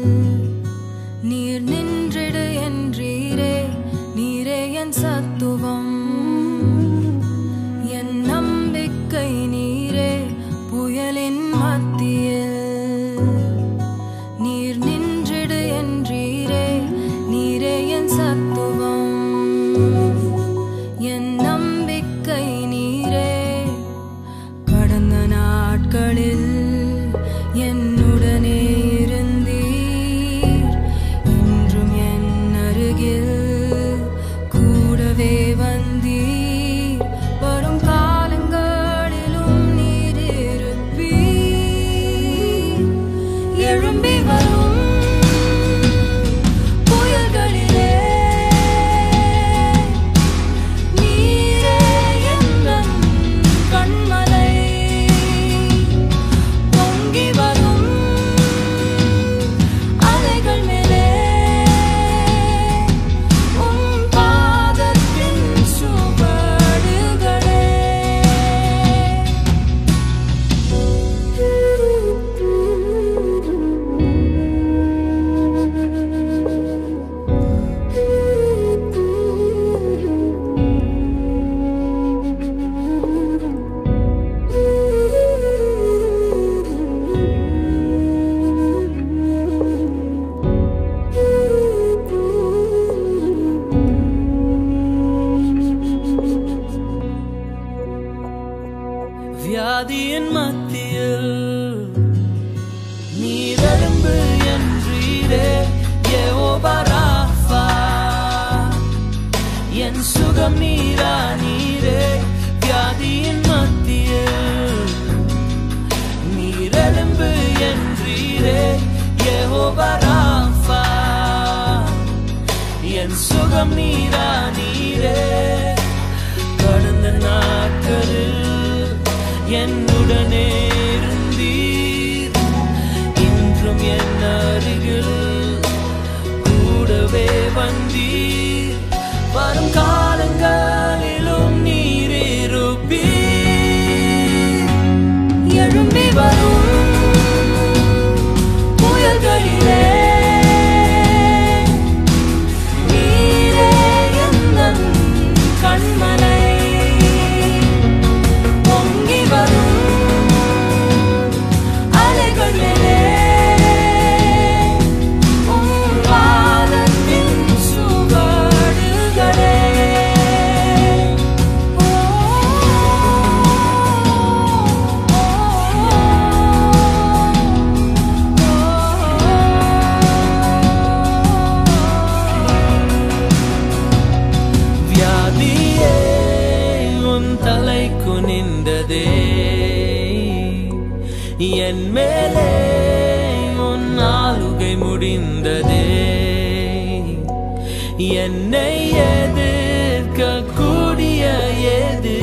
நீர் நின்றிடு என்றீரே நீரே என் சத்துவம் என் நம்பிக்கை நீரே புயலின் மத்தியில் நீர் நின்றிடு என்றீரே நீரே என் சத்துவம் என் நம்பிக்கை நீரே கடந்த நாட்களில் என்னுடனே இருந்தீர் இன்றும் என் அருகில் கூடவே வந்தீர் வரும் காலங்களிலும் நீர் இருப்பீர் எழும்பி வரும் புயல்களிலே நீரே எந்தன் கண்மலை பொங்கி வரும் அலைகள் மேலே உம் பாதத்தின் சுவடுகளே வியாதியின் மத்தியில் நீரரும்பு என்றீரே யெகோவா என் சுகம் நீரா நீரே வியாதியின் மத்தியில் நீரரும்பு என்றீரே யெகோவா என் சுகம் நீரா நீரே கடந்த நாட்களில் என்னுடனே இருந்தீர் இன்றும் என் அருகில் கூடவே வந்தீர் வரும் காலங்களிலும் நீர் இருப்பீர் எழும்பி வரும் புயல்களிலே நீரே எந்தன் கண்மலை பொங்கி வரும் அலைகள் மேலே உம் பாதத்தின் சுவடுகளே வியாதியே உன் தலை குனிந்ததே என் மேலே உன் ஆளுகை முடிந்ததே என்னை எதிர்க்க கூடிய எது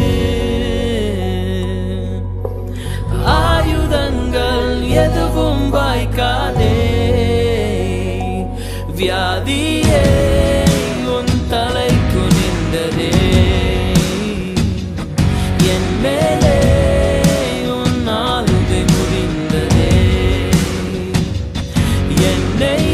ஆயுதங்கள் எதுவும் வாய்க்காதே வியாதியே உன் தலை குனிந்ததே என் மேலே உன் ஆளுகை முடிந்ததே என்னை